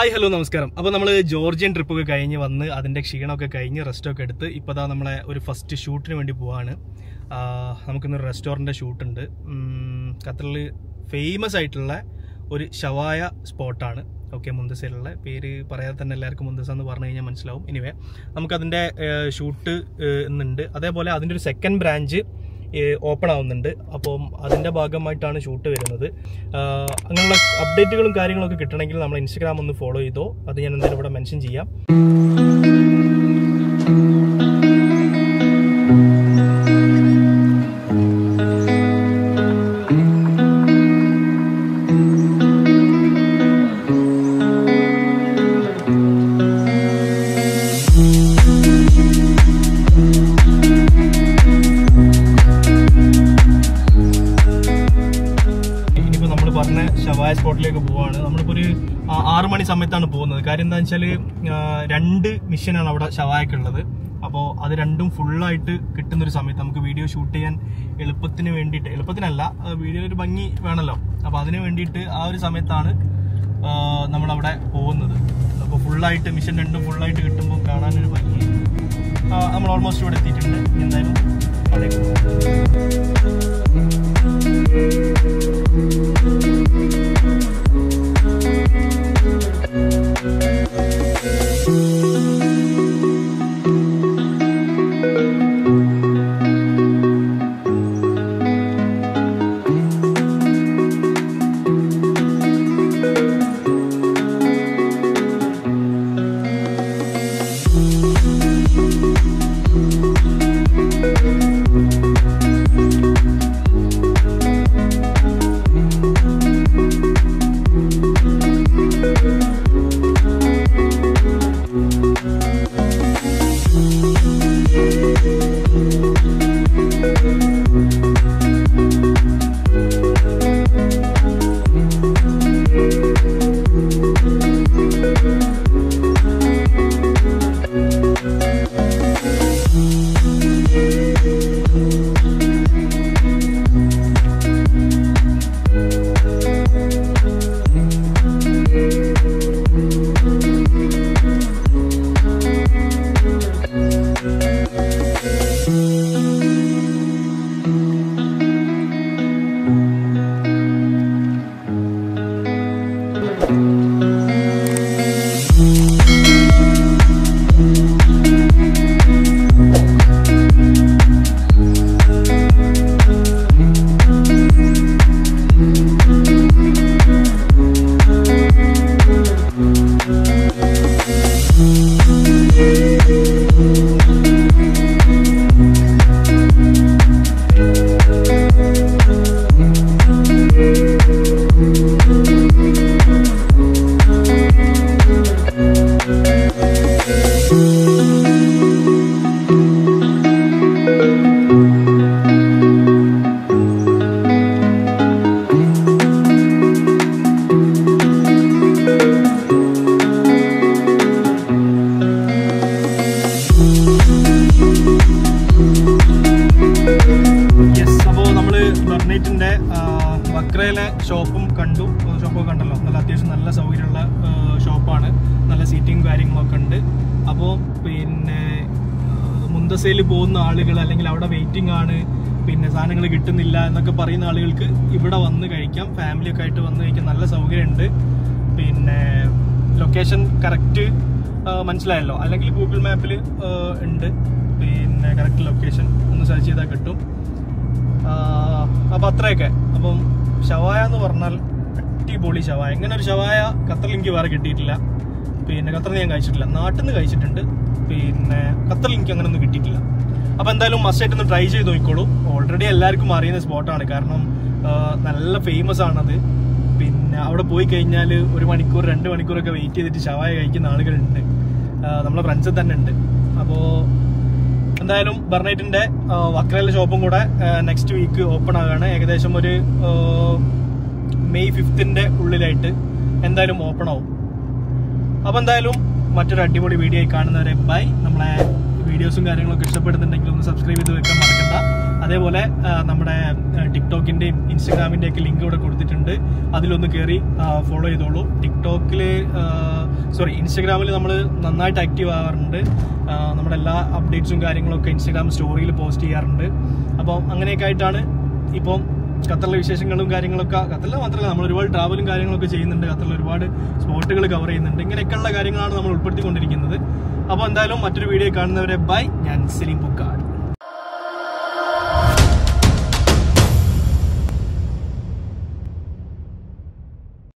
hi hello നമസ്കാരം അപ്പോൾ നമ്മൾ ജോർജിയൻ ട്രിപ്പൊക്കെ കഴിഞ്ഞ് വന്ന് അതിൻ്റെ ക്ഷീണമൊക്കെ കഴിഞ്ഞ് റെസ്റ്റൊക്കെ എടുത്ത് ഇപ്പോൾ ദാ നമ്മളെ ഒരു ഫസ്റ്റ് ഷൂട്ടിന് വേണ്ടി പോവാണ് ആ, നമുക്കിന്നൊരു റെസ്റ്റോറൻറ്റ് ഷൂട്ടുണ്ട് ഖത്തറിൽ ഫേമസ് ആയിട്ടുള്ള ഒരു ഷവായ സ്പോട്ടാണ് ഓക്കെ മുന്തസയിലുള്ള പേര് പറയാതെ തന്നെ എല്ലാവർക്കും മുന്തസ എന്ന് പറഞ്ഞു കഴിഞ്ഞാൽ മനസ്സിലാവും ഇനിവേ നമുക്കതിൻ്റെ ഷൂട്ട് ഇന്നുണ്ട് അതേപോലെ അതിൻ്റെ ഒരു സെക്കൻഡ് ബ്രാഞ്ച് ഓപ്പൺ ആവുന്നുണ്ട് അപ്പം അതിൻ്റെ ഭാഗമായിട്ടാണ് ഷൂട്ട് വരുന്നത് ആഹ് അങ്ങനെയുള്ള അപ്ഡേറ്റുകളും കാര്യങ്ങളൊക്കെ കിട്ടണമെങ്കിൽ നമ്മൾ ഇൻസ്റ്റാഗ്രാം ഒന്ന് ഫോളോ ചെയ്തോ അത് ഞാൻ എന്തായാലും ഇവിടെ മെൻഷൻ ചെയ്യാം ഇനിയിപ്പോൾ നമ്മൾ പറഞ്ഞ ഷവായ സ്പോട്ടിലേക്ക് പോവാണ് നമ്മളിപ്പോൾ ഒരു ആ- ആറ് മണി സമയത്താണ് പോകുന്നത് കാര്യം എന്താ വെച്ചാൽ രണ്ട് മിഷനാണ് അവിടെ ഷവായക്കുള്ളത് അപ്പോൾ അത് രണ്ടും ഫുള്ളായിട്ട് കിട്ടുന്ന ഒരു സമയത്ത് നമുക്ക് വീഡിയോ ഷൂട്ട് ചെയ്യാൻ എളുപ്പത്തിന് വേണ്ടിയിട്ട് എളുപ്പത്തിനല്ല വീഡിയോ ഒരു ഭംഗി വേണമല്ലോ അപ്പോൾ അതിന് വേണ്ടിയിട്ട് ആ ഒരു സമയത്താണ് ആ, നമ്മളവിടെ പോകുന്നത് അപ്പോൾ ഫുള്ളായിട്ട് മിഷൻ രണ്ടും ഫുള്ളായിട്ട് കിട്ടുമ്പോൾ കാണാനൊരു ഭംഗി ആ, നമ്മൾ ഓൾമോസ്റ്റ് ഇവിടെ എത്തിയിട്ടുണ്ട് ഇനി എന്തായാലും അവിടേക്ക് പോകാം യെസ് അപ്പോൾ നമ്മൾ ബർണേറ്റിന്റെ വക്രയിലെ ഷോപ്പും കണ്ടു ഷോപ്പൊക്കെ കണ്ടല്ലോ നല്ല അത്യാവശ്യം നല്ല സൗകര്യമുള്ള ഷോപ്പാണ് നല്ല സീറ്റിംഗ് കാര്യങ്ങളൊക്കെ ഉണ്ട് അപ്പോൾ പിന്നെ മുന്തസയിൽ പോകുന്ന ആളുകൾ അല്ലെങ്കിൽ അവിടെ വെയിറ്റിംഗ് ആണ് പിന്നെ സാധനങ്ങൾ കിട്ടുന്നില്ല എന്നൊക്കെ പറയുന്ന ആളുകൾക്ക് ഇവിടെ വന്ന് കഴിക്കാം ഫാമിലി ഒക്കെ ആയിട്ട് വന്ന് കഴിക്കാൻ നല്ല സൗകര്യമുണ്ട് പിന്നെ ലൊക്കേഷൻ കറക്റ്റ് മനസ്സിലായല്ലോ അല്ലെങ്കിൽ ഗൂഗിൾ മാപ്പിൽ ഉണ്ട് പിന്നെ കറക്റ്റ് ലൊക്കേഷൻ ഒന്ന് സെർച്ച് ചെയ്താൽ കിട്ടും ആഹ് അപ്പൊ അത്രയൊക്കെ അപ്പം ഷവായ എന്ന് പറഞ്ഞാൽ അടിപൊളി ഷവായ ഇങ്ങനെ ഒരു ഷവായ ഖത്തറിൽ എനിക്ക് വേറെ കിട്ടിയിട്ടില്ല പിന്നെ ഖത്തറിൽ ഞാൻ കഴിച്ചിട്ടില്ല നാട്ടിൽ നിന്ന് കഴിച്ചിട്ടുണ്ട് പിന്നെ ഖത്തറിൽ എനിക്ക് അങ്ങനെ ഒന്നും കിട്ടിയിട്ടില്ല അപ്പൊ എന്തായാലും മസ്റ്റായിട്ട് ഒന്ന് ട്രൈ ചെയ്ത് നോക്കിക്കോളൂ ഓൾറെഡി എല്ലാവർക്കും അറിയുന്ന സ്പോട്ടാണ് കാരണം ആഹ് നല്ല ഫേമസ് ആണത് പിന്നെ അവിടെ പോയി കഴിഞ്ഞാൽ ഒരു മണിക്കൂർ രണ്ട് മണിക്കൂറൊക്കെ വെയിറ്റ് ചെയ്തിട്ട് ഷവായ കഴിക്കുന്ന ആളുകളുണ്ട് ആഹ് നമ്മളെ ഫ്രണ്ട്സിൽ തന്നെ ഉണ്ട് അപ്പോൾ എന്തായാലും ബർണൈറ്റിന്റെ വക്രയിലെ ഷോപ്പും കൂടെ നെക്സ്റ്റ് വീക്ക് ഓപ്പൺ ആകാണ് ഏകദേശം ഒരു ആ, മെയ് ഫിഫ്തിന്റെ ഉള്ളിലായിട്ട് എന്തായാലും ഓപ്പൺ ആവും അപ്പൊ എന്തായാലും മറ്റൊരു അടിപൊളി വീഡിയോ ആയി കാണുന്നവരെ ബൈ നമ്മളെ വീഡിയോസും കാര്യങ്ങളൊക്കെ ഇഷ്ടപ്പെടുന്നുണ്ടെങ്കിൽ ഒന്ന് സബ്സ്ക്രൈബ് ചെയ്ത് വെക്കാൻ മറക്കണ്ട അതേപോലെ ആ, നമ്മുടെ ആ, ടിക്ടോക്കിന്റെയും ഇൻസ്റ്റഗ്രാമിന്റെയും ഒക്കെ ലിങ്ക് ഇവിടെ കൊടുത്തിട്ടുണ്ട് അതിലൊന്ന് കയറി ഫോളോ ചെയ്തോളൂ ടിക്ടോക്കിൽ സോറി ഇൻസ്റ്റഗ്രാമിൽ നമ്മൾ നന്നായിട്ട് ആക്റ്റീവ് ആവാറുണ്ട് ആ, നമ്മുടെ എല്ലാ അപ്ഡേറ്റ്സും കാര്യങ്ങളൊക്കെ ഇൻസ്റ്റഗ്രാം സ്റ്റോറിയിൽ പോസ്റ്റ് ചെയ്യാറുണ്ട് അപ്പോൾ അങ്ങനെയൊക്കെ ആയിട്ടാണ് ഇപ്പം ഖത്തറിലെ വിശേഷങ്ങളും കാര്യങ്ങളൊക്കെ ഖത്തറിൽ മാത്രമല്ല നമ്മൾ ഒരുപാട് ട്രാവലും കാര്യങ്ങളൊക്കെ ചെയ്യുന്നുണ്ട് ഖത്തറിൽ ഒരുപാട് സ്പോട്ടുകൾ കവർ ചെയ്യുന്നുണ്ട് ഇങ്ങനെയൊക്കെയുള്ള കാര്യങ്ങളാണ് നമ്മൾ ഉൾപ്പെടുത്തിക്കൊണ്ടിരിക്കുന്നത് അപ്പോൾ എന്തായാലും മറ്റൊരു വീഡിയോ കാണുന്നവരെ ബൈ ഞാൻ സലീം പുക്കാട്